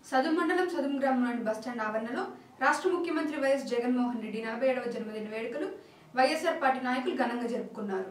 సదుం మండలం సదుం గ్రామంలోని బస్టాండ్ ఆవరణలో రాష్ట్ర ముఖ్యమంత్రి వైఎస్ జగన్మోహన్ రెడ్డి నలభై ఏడవ జన్మదిన వేడుకలు వైఎస్ఆర్ పార్టీ నాయకులు ఘనంగా జరుపుకున్నారు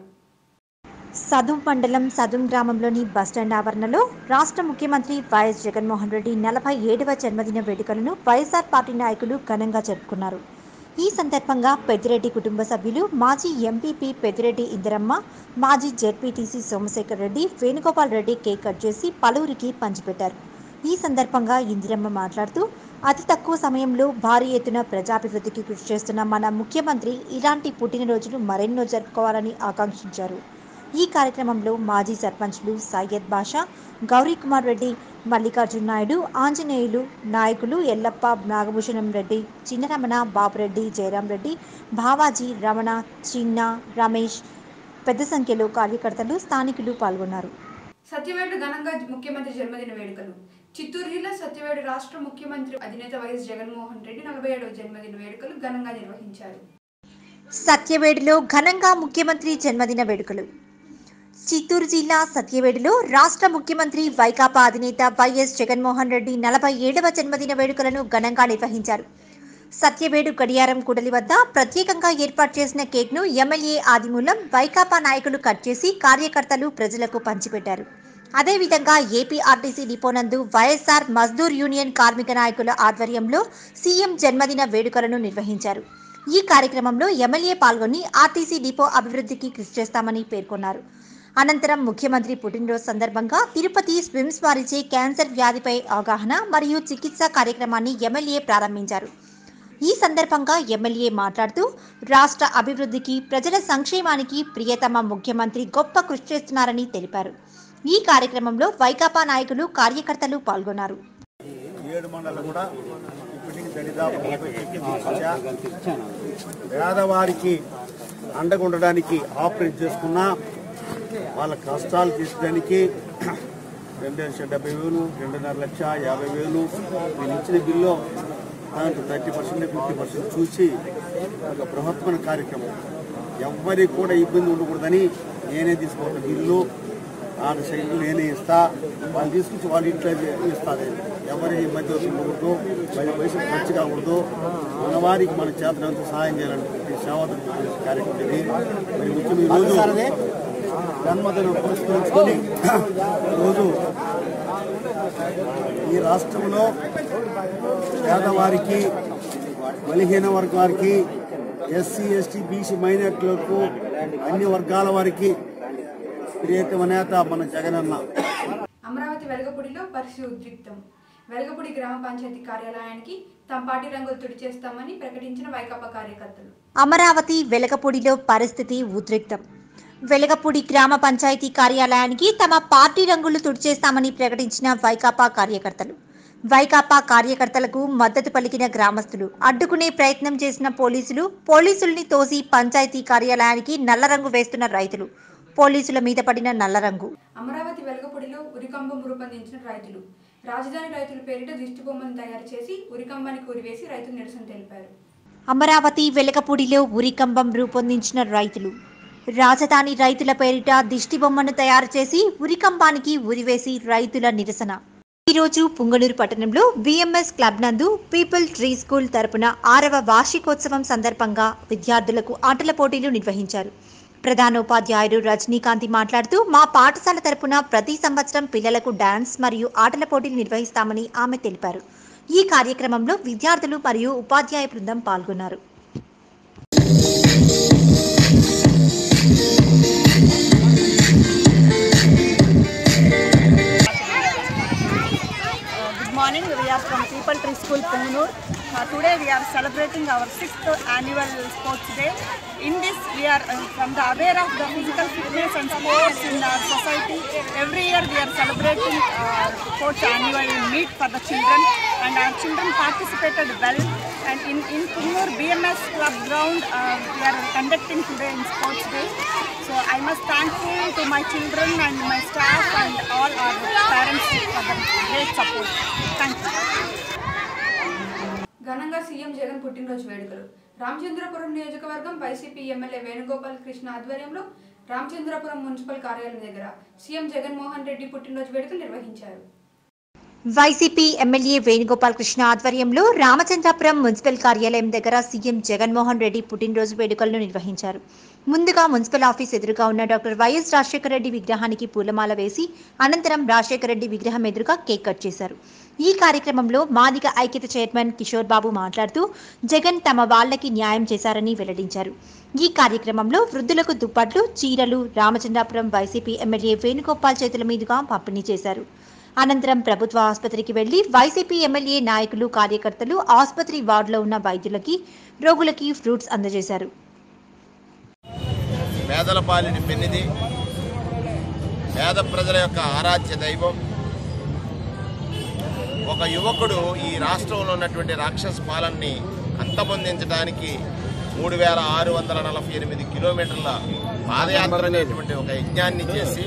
సదుం మండలం సదుం గ్రామంలోని బస్టాండ్ ఆవరణలో రాష్ట్ర ముఖ్యమంత్రి వైఎస్ జగన్మోహన్ రెడ్డి నలభై ఏడవ జన్మదిన వేడుకలను వైఎస్ఆర్ పార్టీ నాయకులు ఘనంగా జరుపుకున్నారు ఈ సందర్భంగా పెద్దిరెడ్డి కుటుంబ సభ్యులు మాజీ ఎంపీపీ పెద్దిరెడ్డి ఇందిరమ్మ మాజీ ZPTC Somashekar Reddy Venugopal Reddy cake cut చేసి పలువురికి పంచిపెట్టారు ఈ సందర్భంగా ఇందిరమ్మ మాట్లాడుతూ అతి తక్కువ సమయంలో భారీ ఎత్తున ప్రజాభివృద్ధికి కృషి చేస్తున్న మన ముఖ్యమంత్రి ఇలాంటి పుట్టినరోజులు మరెన్నో జరుపుకోవాలని ఆకాంక్షించారు ఈ కార్యక్రమంలో మాజీ సర్పంచ్లు సయ్యద్ బాషా గౌరీకుమార్ రెడ్డి మల్లికార్జున నాయుడు ఆంజనేయులు నాయకులు ఎల్లప్ప నాగభూషణం రెడ్డి చిన్నరమణ బాబురెడ్డి జయరాం రెడ్డి భావాజీ రమణ చిన్న రమేష్ పెద్ద సంఖ్యలో కార్యకర్తలు స్థానికులు పాల్గొన్నారు సత్యవేడు ఘనంగా ముఖ్యమంత్రి జన్మదిన వేడుకలు చిత్తూరు జిల్లా సత్యవేడు రాష్ట్ర ముఖ్యమంత్రి అధినేత వైఎస్ జగన్మోహన్ రెడ్డి నలభై ఏడవ జన్మదిన వేడుకలు ఘనంగా నిర్వహించారు సత్యవేడులో ఘనంగా ముఖ్యమంత్రి జన్మదిన వేడుకలు చిత్తూరు జిల్లా సత్యవేడులో రాష్ట్ర ముఖ్యమంత్రి వైకాపా అధినేత వైఎస్ జగన్మోహన్ రెడ్డి నలభై ఏడవ జన్మదిన వేడుకలను ఘనంగా నిర్వహించారు సత్యవేడు గడియారం కూడలి వద్ద ప్రత్యేకంగా ఏర్పాటు చేసిన కేక్ను ఎమ్మెల్యే ఆదిమూలం వైకాపా నాయకులు కట్ చేసి కార్యకర్తలు ప్రజలకు పంచిపెట్టారు అదేవిధంగా ఏపీఆర్టీసీ డిపో నందు వైఎస్ఆర్ మజ్దూర్ యూనియన్ కార్మిక నాయకుల ఆధ్వర్యంలో సీఎం జన్మదిన వేడుకలను నిర్వహించారు ఈ కార్యక్రమంలో ఎమ్మెల్యే పాల్గొని ఆర్టీసీ డిపో అభివృద్ధికి కృషి చేస్తామని పేర్కొన్నారు అనంతరం ముఖ్యమంత్రి పుట్టినరోజు సందర్భంగా తిరుపతి స్విమ్స్ వారిచే క్యాన్సర్ వ్యాధిపై అవగాహన మరియు చికిత్స కార్యక్రమాన్ని ఎమ్మెల్యే ప్రారంభించారు ఈ సందర్భంగా ఎమ్మెల్యే మాట్లాడుతూ రాష్ట్ర అభివృద్ధికి ప్రజల సంక్షేమానికి ప్రియతమ ముఖ్యమంత్రి గొప్ప కృషి చేస్తున్నారని తెలిపారు ఈ కార్యక్రమంలో వైకాపా నాయకులు కార్యకర్తలు పాల్గొన్నారు ఏడు మండలం కూడా ఇప్పటికి దరిదాపు ముప్పై చెట్లు తీసుకొచ్చా పేదవారికి అండగా ఉండడానికి ఆపరేట్ చేసుకున్నా వాళ్ళ కష్టాలు తీర్చడానికి రెండు లక్షల డెబ్బై వేలు రెండున్నర లక్ష యాభై వేలు నేను ఇచ్చిన బిల్లు దాంట్లో థర్టీ పర్సెంట్ ఫిఫ్టీ పర్సెంట్ చూసి ఒక బృహత్తమైన కార్యక్రమం ఎవ్వరికి కూడా ఇబ్బంది ఉండకూడదని నేనే తీసుకున్న బిల్లు ఆరు సైట్లు నేనే ఇస్తా వాళ్ళు తీసుకొచ్చి వాళ్ళ ఇంట్లో ఇస్తుంది ఎవరి మధ్య ఉండకూడదు పది పైసలు ఖర్చు కాకూడదు ఉన్నవారికి మన చేతనంత సహాయం చేయాలనుకుంటే సేవాదం కార్యక్రమం ఇది మరి ముఖ్యం ఈరోజు జన్మదినం పురస్కరించుకొని ఈరోజు ఈ రాష్ట్రంలో పేదవారికి బలహీన వర్గానికి ఎస్సీ ఎస్టీ బీసీ మైనార్టీలకు అన్ని వర్గాల వారికి ప్రియతమ నేత మన జగనన్న అమరావతి వెలగపూడిలో పరిస్థితి ఉద్రిక్తం వెలగపూడి గ్రామ పంచాయతీ కార్యాలయానికి తమ పార్టీ రంగులు తుడిచేస్తామని ప్రకటించిన వైకాపా కార్యకర్తలు అమరావతి వెలగపూడిలో పరిస్థితి ఉద్రిక్తం వెలగపూడి గ్రామ పంచాయతీ కార్యాలయానికి తమ పార్టీ రంగులు తుడిచేస్తామని ప్రకటించిన వైకాపా కార్యకర్తలు వైకాపా కార్యకర్తలకు మద్దతు పలికిన గ్రామస్తులు అడ్డుకునే ప్రయత్నం చేసిన పోలీసులు పోలీసుల్ని తోసి పంచాయతీ కార్యాలయానికి నల్ల రంగు వేస్తున్న రైతులు పోలీసుల మీద పడిన నల్ల రంగు అమరావతి వెలగపూడిలో ఉరికంబం రూపొందించిన రైతులు రాజధాని రైతుల పేరిట దిష్టి బొమ్మను తయారు చేసి ఉరికంబానికి ఉరివేసి రైతులు నిరసన తెలిపారు అమరావతి వెలకపూడిలో ఉరికంబం రూపొందించిన రైతులు రాజధాని రైతుల పేరిట దిష్టి బొమ్మను తయారు చేసి ఉరికంబానికి ఉరివేసి రైతుల నిరసన ఈరోజు పుంగనూరు పట్టణంలో బిఎంఎస్ క్లబ్ నందు పీపుల్ ట్రీ స్కూల్ తరపున ఆరవ వార్షికోత్సవం సందర్భంగా విద్యార్థులకు ఆటల పోటీలు నిర్వహించారు ప్రధానోపాధ్యాయుడు రజనీకాంతి మాట్లాడుతూ మా పాఠశాల తరపున ప్రతి సంవత్సరం పిల్లలకు డాన్స్ మరియు ఆటల పోటీలు నిర్వహిస్తామని ఆమె తెలిపారు ఈ కార్యక్రమంలో విద్యార్థులు మరియు ఉపాధ్యాయ బృందం పాల్గొన్నారు Good morning. We are from People Tree School, Punganur. Uh, today we are celebrating our sixth annual sports day. In this, we are uh, from the aware of the physical fitness and sports in our society. Every year we are celebrating uh, sports annual meet for the children, and our children participated well. And in in Punganur BMS Club ground, uh, we are conducting today in sports day. So I must thankful to my children and my staff and all our parents for the great support. Thank you. ఘనంగా CM Jagan పుట్టినరోజు వేడుకలు రామచంద్రపురం నియోజకవర్గం YCP MLA Venugopal Krishna ఆధ్వర్యంలో Ramachandrapuram municipal కార్యాలయం దగ్గర CM Jaganmohan Reddy పుట్టినరోజు వేడుకలు నిర్వహించారు వైసీపీ ఎమ్మెల్యే వేణుగోపాల్ కృష్ణ ఆధ్వర్యంలో రామచంద్రాపురం మున్సిపల్ కార్యాలయం దగ్గర సీఎం జగన్మోహన్ రెడ్డి పుట్టినరోజు వేడుకలను నిర్వహించారు ముందుగా మున్సిపల్ ఆఫీస్ ఎదురుగా ఉన్న డాక్టర్ వైఎస్ రాజశేఖర రెడ్డి విగ్రహానికి పూలమాల వేసి అనంతరం రాజశేఖర రెడ్డి విగ్రహం ఎదురుగా కేక్ కట్ చేశారు ఈ కార్యక్రమంలో మాదిగ ఐక్యత చైర్మన్ కిషోర్ బాబు మాట్లాడుతూ జగన్ తమ వాళ్ళకి న్యాయం చేశారని వెల్లడించారు ఈ కార్యక్రమంలో వృద్ధులకు దుప్పట్లు చీరలు రామచంద్రాపురం వైసీపీ ఎమ్మెల్యే వేణుగోపాల్ చేతుల మీదుగా పంపిణీ చేశారు అనంతరం ప్రభుత్వ ఆసుపత్రికి వెళ్లి వైసీపీ ఎమ్మెల్యే నాయకులు కార్యకర్తలు ఆసుపత్రి వార్డులో ఉన్న వైద్యులకి రోగులకి ఫ్రూట్స్ అందజేశారు పేదల పాలిని పెన్నిది పేద ప్రజల యొక్క ఆరాధ్య దైవం ఒక యువకుడు ఈ రాష్ట్రంలో ఉన్నటువంటి రాక్షస పాలనని అంతమొందించడానికి మూడు వేల ఆరు వందల నలభై ఎనిమిది కిలోమీటర్ల పాదయాత్ర అనేటువంటి ఒక యజ్ఞాన్ని చేసి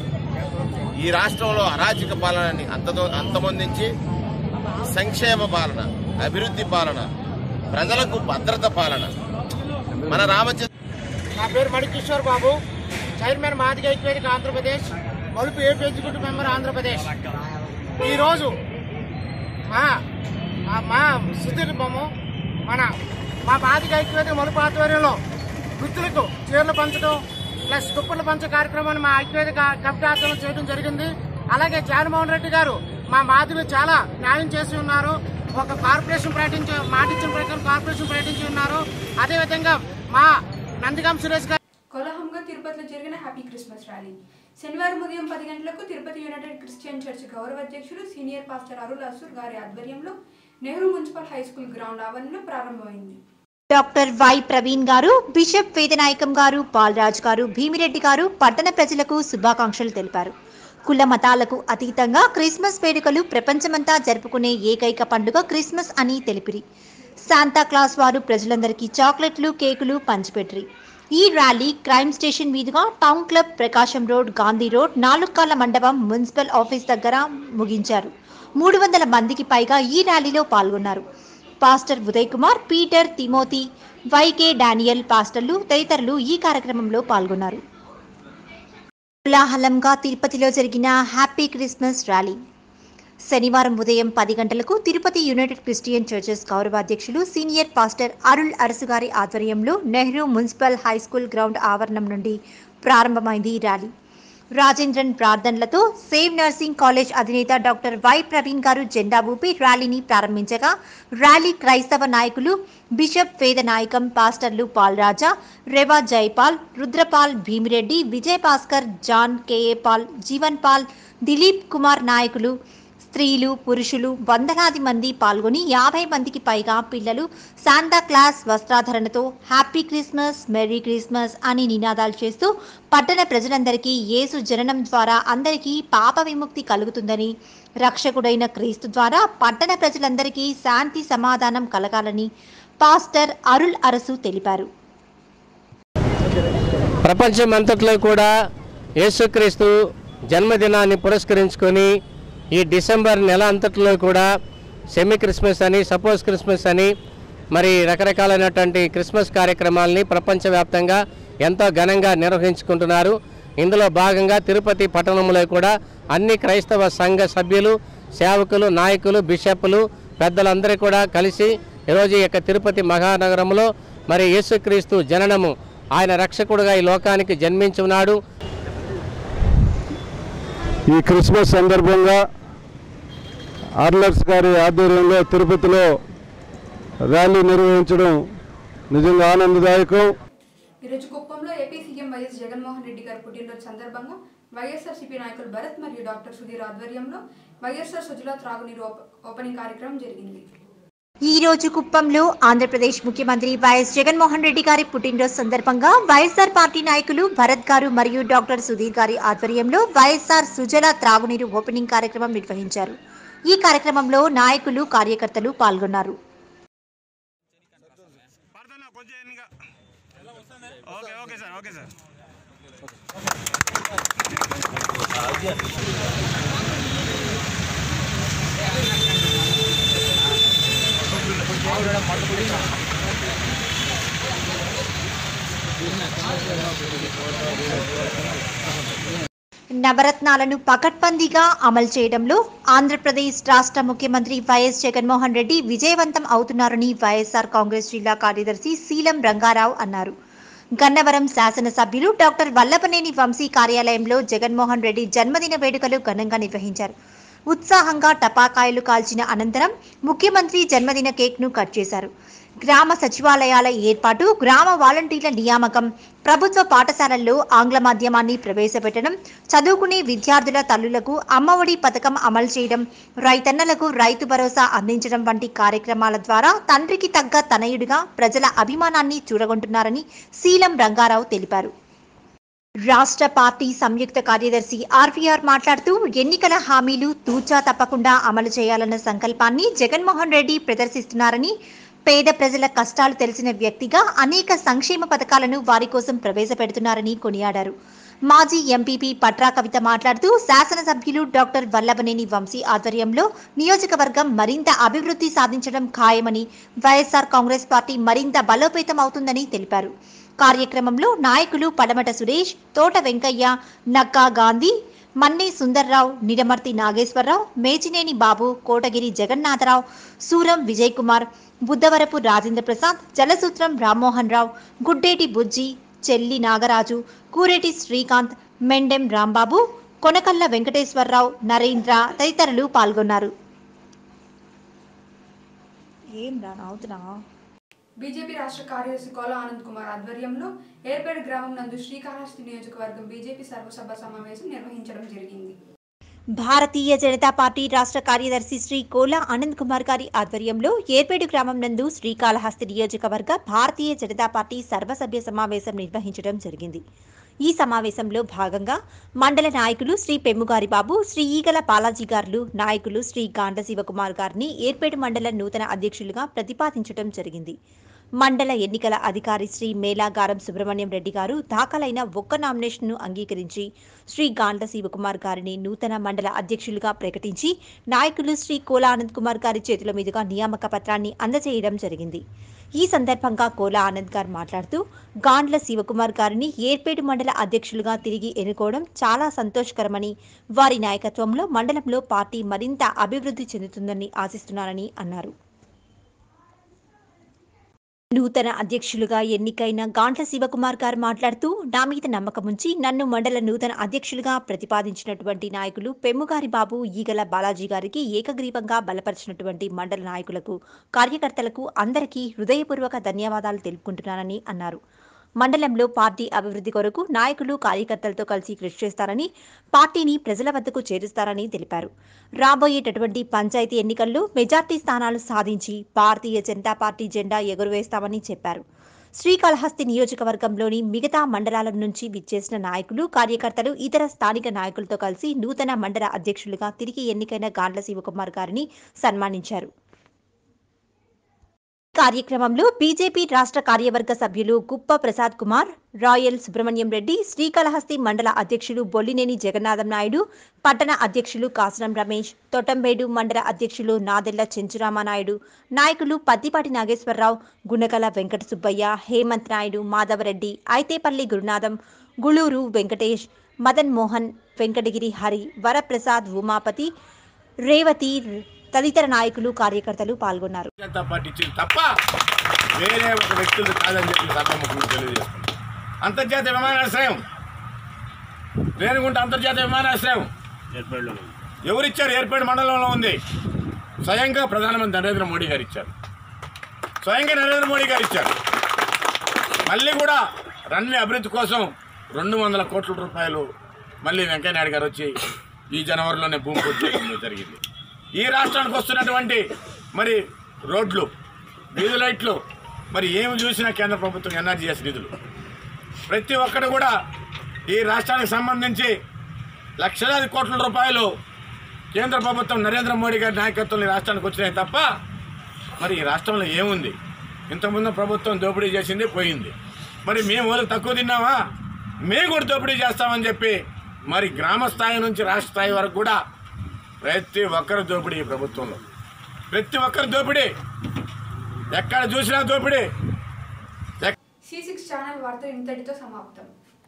ఈ రాష్ట్రంలో అరాచక పాలనని అంతతో అంతమొందించి సంక్షేమ పాలన అభివృద్ధి పాలన ప్రజలకు భద్రత పాలన మన రామచంద్ర నా పేరు మణికిషోర్ బాబు చైర్మన్ మాదిగ ఐక్యవేదిక ఆంధ్రప్రదేశ్ మలుపు ఏపీ ఎగ్జిక్యూటివ్ మెంబర్ ఆంధ్రప్రదేశ్ ఈరోజు మా మా- మా సుదీర్భము మన మా మాదిగ ఐక్యవేదిక మలుపు ఆధ్వర్యంలో వృద్ధులకు చీరలు పంచడం ప్లస్ దుప్పట్లు పంచే కార్యక్రమాన్ని మా ఐక్యవేదిక కమిటీ ఆధ్వర్యంలో చేయడం జరిగింది అలాగే జగన్మోహన్ రెడ్డి గారు మా మాదిగలు చాలా న్యాయం చేసి ఉన్నారు ఒక కార్పొరేషన్ ప్రకటించి మాటిచ్చిన ప్రకారం కార్పొరేషన్ ప్రకటించి ఉన్నారు అదేవిధంగా మా నందిగాం సురేష్ గారు కోలాహంగా తిరుపతిలో జరిగిన హ్యాపీ క్రిస్మస్ ర్యాలీ శనివారం ఉదయం పది గంటలకు తిరుపతి యునైటెడ్ క్రిస్టియన్ చర్చ్ గౌరవ అధ్యక్షులు సీనియర్ పాస్టర్ అరుల్ అసూర్ గారి ఆధ్వర్యంలో Nehru municipal high school ground ఆవరణలో ప్రారంభమైంది డాక్టర్ వై ప్రవీణ్ గారు బిషప్ వేదనాయకం గారు పాల్రాజ్ గారు భీమిరెడ్డి గారు పట్టణ ప్రజలకు శుభాకాంక్షలు తెలిపారు కుల మతాలకు అతీతంగా క్రిస్మస్ వేడుకలు ప్రపంచమంతా జరుపుకునే ఏకైక పండుగ క్రిస్మస్ అని తెలిపిరి శాంతా క్లాస్ వారు ప్రజలందరికీ చాక్లెట్లు కేకులు పంచిపెట్టిరి ఈ ర్యాలీ క్రైమ్ స్టేషన్ మీదుగా town club Prakasam road Gandhi road నాలుక్కాల మండపం మున్సిపల్ ఆఫీస్ దగ్గర ముగించారు మూడు వందల మందికి పైగా ఈ ర్యాలీలో పాల్గొన్నారు pastor Uday Kumar Peter Timothy YK Daniel పాస్టర్లు తదితరులు ఈ కార్యక్రమంలో పాల్గొన్నారు కోలాహలంగా తిరుపతిలో జరిగిన హ్యాపీ క్రిస్మస్ ర్యాలీ శనివారం ఉదయం పది గంటలకు తిరుపతి యునైటెడ్ క్రిస్టియన్ చర్చెస్ గౌరవాధ్యక్షులు సీనియర్ పాస్టర్ అరుళ్ అరసు గారి ఆధ్వర్యంలో Nehru municipal high school ground ఆవరణం నుండి ప్రారంభమైంది ఈ ర్యాలీ రాజేంద్రన్ ప్రార్థనలతో సేవ్ నర్సింగ్ కాలేజ్ అధినేత డాక్టర్ వై ప్రవీణ్ గారు జెండా ఊపి ర్యాలీని ప్రారంభించగా ర్యాలీ క్రైస్తవ నాయకులు బిషప్ వేద నాయకం పాస్టర్లు Palraja Reva Jaipal Rudrapal Bhimireddy Vijay Bhaskar John KA Paul Jeevan Paul Dilip Kumar నాయకులు స్త్రీలు పురుషులు వందలాది మంది పాల్గొని యాభై మందికి పైగా పిల్లలు శాంతా క్లాస్ వస్త్రాధరణతో హ్యాపీ క్రిస్మస్ మెర్రీ క్రిస్మస్ అని నినాదాలు చేస్తూ పట్టణ ప్రజలందరికీ యేసు జననం ద్వారా అందరికీ పాప విముక్తి కలుగుతుందని రక్షకుడైన క్రీస్తు ద్వారా పట్టణ ప్రజలందరికీ శాంతి సమాధానం కలగాలని పాస్టర్ అరుల్ అరసు తెలిపారు ప్రపంచమంతట్లో కూడా యేసుక్రీస్తు జన్మదినాన్ని పురస్కరించుకొని ఈ డిసెంబర్ నెల అంతట్లో కూడా సెమీ క్రిస్మస్ అని సపోజ్ క్రిస్మస్ అని మరి రకరకాలైనటువంటి క్రిస్మస్ కార్యక్రమాలని ప్రపంచవ్యాప్తంగా ఎంతో ఘనంగా నిర్వహించుకుంటున్నారు ఇందులో భాగంగా తిరుపతి పట్టణంలో కూడా అన్ని క్రైస్తవ సంఘ సభ్యులు సేవకులు నాయకులు బిషప్లు పెద్దలందరూ కూడా కలిసి ఈరోజు ఈ యొక్క తిరుపతి మహానగరంలో మరి యేసుక్రీస్తు జననము ఆయన రక్షకుడుగా ఈ లోకానికి జన్మించి ఉన్నాడు ఈ క్రిస్మస్ సందర్భంగా ఆర్లర్స్ గారి ఆధ్వర్యంలో తిరుపతిలో ర్యాలీ నిర్వహించడం నిజంగా ఆనందదాయకం ఈరోజు కుప్పంలో AP CM YS Jaganmohan Reddy గారి పుట్టినరోజు సందర్భంగా వైఎస్ఆర్సీపీ నాయకులు భరత్ మరియు డాక్టర్ సుధీర్ ఆధ్వర్యంలో వైఎస్ఆర్ సుజలా త్రాగునీరు ఓప- ఓపెనింగ్ కార్యక్రమం జరిగింది ఈ రోజు కుప్పంలో ఆంధ్రప్రదేశ్ ముఖ్యమంత్రి వైఎస్ జగన్మోహన్ రెడ్డి గారి పుట్టినరోజు సందర్భంగా వైఎస్ఆర్ పార్టీ నాయకులు భరత్ గారు మరియు డాక్టర్ సుధీర్ గారి ఆధ్వర్యంలో వైఎస్ఆర్ సుజల త్రాగునీరు ఓపెనింగ్ కార్యక్రమం నిర్వహించారు ఈ కార్యక్రమంలో నాయకులు కార్యకర్తలు పాల్గొన్నారు నవరత్నాలను పకడ్బందీగా అమలు చేయడంలో ఆంధ్రప్రదేశ్ రాష్ట్ర ముఖ్యమంత్రి వైఎస్ జగన్మోహన్ రెడ్డి విజయవంతం అవుతున్నారని వైఎస్ఆర్ కాంగ్రెస్ జిల్లా కార్యదర్శి శీలం రంగారావు అన్నారు గన్నవరం శాసనసభ్యులు డాక్టర్ వల్లభనేని వంశీ కార్యాలయంలో జగన్మోహన్ రెడ్డి జన్మదిన వేడుకలు ఘనంగా నిర్వహించారు ఉత్సాహంగా టపాకాయలు కాల్చిన అనంతరం ముఖ్యమంత్రి జన్మదిన కేక్ను కట్ చేశారు గ్రామ సచివాలయాల ఏర్పాటు గ్రామ వాలంటీర్ల నియామకం ప్రభుత్వ పాఠశాలల్లో ఆంగ్ల మాధ్యమాన్ని ప్రవేశపెట్టడం చదువుకునే విద్యార్థుల తల్లులకు అమ్మఒడి పథకం అమలు చేయడం రైతన్నలకు రైతు భరోసా అందించడం వంటి కార్యక్రమాల ద్వారా తండ్రికి తగ్గ తనయుడిగా ప్రజల అభిమానాన్ని చూరగొంటున్నారని శీలం రంగారావు తెలిపారు రాష్ట్ర పార్టీ సంయుక్త కార్యదర్శి ఆర్వీఆర్ మాట్లాడుతూ ఎన్నికల హామీలు తూచా తప్పకుండా అమలు చేయాలన్న సంకల్పాన్ని జగన్మోహన్ రెడ్డి ప్రదర్శిస్తున్నారని పేద ప్రజల కష్టాలు తెలిసిన వ్యక్తిగా అనేక సంక్షేమ పథకాలను వారి కోసం ప్రవేశపెడుతున్నారని కొనియాడారు మాజీ ఎంపీపీ పట్రా కవిత మాట్లాడుతూ శాసనసభ్యులు డాక్టర్ వల్లభనేని వంశీ ఆధ్వర్యంలో నియోజకవర్గం మరింత అభివృద్ధి సాధించడం ఖాయమని వైఎస్ఆర్ కాంగ్రెస్ పార్టీ మరింత బలోపేతం అవుతుందని తెలిపారు కార్యక్రమంలో నాయకులు పడమట సురేష్ తోట వెంకయ్య నక్కా గాంధీ మన్నే సుందర్రావు నిడమర్తి నాగేశ్వరరావు మేచినేని బాబు కోటగిరి జగన్నాథరావు సూరం విజయ్ కుమార్ బుద్ధవరపు రాజేంద్ర ప్రసాద్ జలసూత్రం రామ్మోహన్ రావు గుడ్డేటి బుజ్జి చెల్లి నాగరాజు కూరేటి శ్రీకాంత్ మెండెం రాంబాబు కొనకల్ల వెంకటేశ్వరరావు నరేంద్ర తదితరులు పాల్గొన్నారు ఏం రా నవ్వుతున్నావా బీజేపీ రాష్ట్ర కార్యదర్శి కోల ఆనంద్ కుమార్ ఆధ్వర్యంలో ఏర్పేడు గ్రామం నందు శ్రీకాళహస్తి నియోజకవర్గం బీజేపీ సర్వసభ సమావేశం నిర్వహించడం జరిగింది భారతీయ జనతా పార్టీ రాష్ట్ర కార్యదర్శి శ్రీ కోలా ఆనంద్ కుమార్ గారి ఆధ్వర్యంలో ఏర్పేడు గ్రామం నందు శ్రీకాళహస్తి నియోజకవర్గ భారతీయ జనతా పార్టీ సర్వసభ్య సమావేశం నిర్వహించడం జరిగింది ఈ సమావేశంలో భాగంగా మండల నాయకులు శ్రీ పెమ్ముగారి బాబు శ్రీ ఈగల బాలాజీ గారులు నాయకులు శ్రీ గాండ శివకుమార్ గారిని ఏర్పేడు మండల నూతన అధ్యక్షులుగా ప్రతిపాదించడం జరిగింది మండల ఎన్నికల అధికారి శ్రీ మేలాగారం సుబ్రహ్మణ్యం రెడ్డి గారు దాఖలైన ఒక్క నామినేషన్ను అంగీకరించి శ్రీ గాండ్ల శివకుమార్ గారిని నూతన మండల అధ్యక్షులుగా ప్రకటించి నాయకులు శ్రీ కోలా ఆనంద్ కుమార్ గారి చేతుల మీదుగా నియామక పత్రాన్ని అందజేయడం జరిగింది ఈ సందర్భంగా కోలా ఆనంద్ గారు మాట్లాడుతూ గాండ్ల శివకుమార్ గారిని ఏర్పేడు మండల అధ్యక్షులుగా తిరిగి ఎన్నుకోవడం చాలా సంతోషకరమని వారి నాయకత్వంలో మండలంలో పార్టీ మరింత అభివృద్ధి చెందుతుందని ఆశిస్తున్నానని అన్నారు నూతన అధ్యక్షులుగా ఎన్నికైన గాంట్ల శివకుమార్ గారు మాట్లాడుతూ నా మీద నమ్మకం ఉంచి నన్ను మండల నూతన అధ్యక్షులుగా ప్రతిపాదించినటువంటి నాయకులు పెమ్ముగారి బాబు ఈగల బాలాజీ గారికి ఏకగ్రీవంగా బలపరిచినటువంటి మండల నాయకులకు కార్యకర్తలకు అందరికీ హృదయపూర్వక ధన్యవాదాలు తెలుపుకుంటున్నానని అన్నారు మండలంలో పార్టీ అభివృద్ధి కొరకు నాయకులు కార్యకర్తలతో కలిసి కృషి చేస్తారని పార్టీని ప్రజల వద్దకు చేరుస్తారని తెలిపారు రాబోయేటటువంటి పంచాయతీ ఎన్నికల్లో మెజార్టీ స్థానాలు సాధించి భారతీయ జనతా పార్టీ జెండా ఎగురవేస్తామని చెప్పారు శ్రీకాళహస్తి నియోజకవర్గంలోని మిగతా మండలాల నుంచి విచ్చేసిన నాయకులు కార్యకర్తలు ఇతర స్థానిక నాయకులతో కలిసి నూతన మండల అధ్యక్షులుగా తిరిగి ఎన్నికైన గాండ్ల శివకుమార్ గారిని సన్మానించారు కార్యక్రమంలో బీజేపీ రాష్ట్ర కార్యవర్గ సభ్యులు గుప్ప ప్రసాద్ కుమార్ రాయల్ సుబ్రహ్మణ్యం రెడ్డి శ్రీకాళహస్తి మండల అధ్యక్షులు బొల్లినేని జగన్నాథం నాయుడు పట్టణ అధ్యక్షులు కాసనం రమేష్ తొట్టంబేడు మండల అధ్యక్షులు నాదెళ్ల చెంచురామనాయుడు నాయకులు పత్తిపాటి నాగేశ్వరరావు గుణకల వెంకట సుబ్బయ్య హేమంత్ నాయుడు మాధవరెడ్డి ఐతేపల్లి గురునాథం గుళూరు వెంకటేష్ మదన్ మోహన్ వెంకటగిరి హరి వరప్రసాద్ ఉమాపతి రేవతి తదితర నాయకులు కార్యకర్తలు పాల్గొన్నారు జనతా పార్టీ ఇచ్చింది తప్ప వేరే ఒక వ్యక్తులు కాదని చెప్పి సభాముఖులు తెలియజేస్తున్నాం అంతర్జాతీయ విమానాశ్రయం రేణిగుంట అంతర్జాతీయ విమానాశ్రయం ఎవరిచ్చారు ఏర్పేడు మండలంలో ఉంది స్వయంగా ప్రధానమంత్రి నరేంద్ర మోడీ గారు ఇచ్చారు స్వయంగా నరేంద్ర మోడీ గారు ఇచ్చారు మళ్ళీ కూడా రన్వే అభివృద్ధి కోసం రెండు వందల కోట్ల రూపాయలు మళ్ళీ వెంకయ్యనాయుడు గారు వచ్చి ఈ జనవరిలోనే భూమి పూజ చేయడం జరిగింది ఈ రాష్ట్రానికి వస్తున్నటువంటి మరి రోడ్లు వీధి లైట్లు మరి ఏమి చూసినా కేంద్ర ప్రభుత్వం ఎన్ఆర్జీఎస్ నిధులు ప్రతి ఒక్కరు కూడా ఈ రాష్ట్రానికి సంబంధించి లక్షలాది కోట్ల రూపాయలు కేంద్ర ప్రభుత్వం నరేంద్ర మోడీ గారి నాయకత్వంలో ఈ రాష్ట్రానికి వచ్చినాయి తప్ప మరి ఈ రాష్ట్రంలో ఏముంది ఇంతకుముందు ప్రభుత్వం దోపిడీ చేసింది పోయింది మరి మేము వాళ్ళకి తక్కువ తిన్నామా మేము కూడా దోపిడీ చేస్తామని చెప్పి మరి గ్రామ స్థాయి నుంచి రాష్ట్ర స్థాయి వరకు కూడా ప్రతి ఒక్కరు దోపిడీ ఈ ప్రభుత్వంలో ప్రతి ఒక్కరు దోపిడీ ఎక్కడ చూసినా దోపిడీ సి సిక్స్ ఛానల్ వార్తలు ఇంతటితో సమాప్తం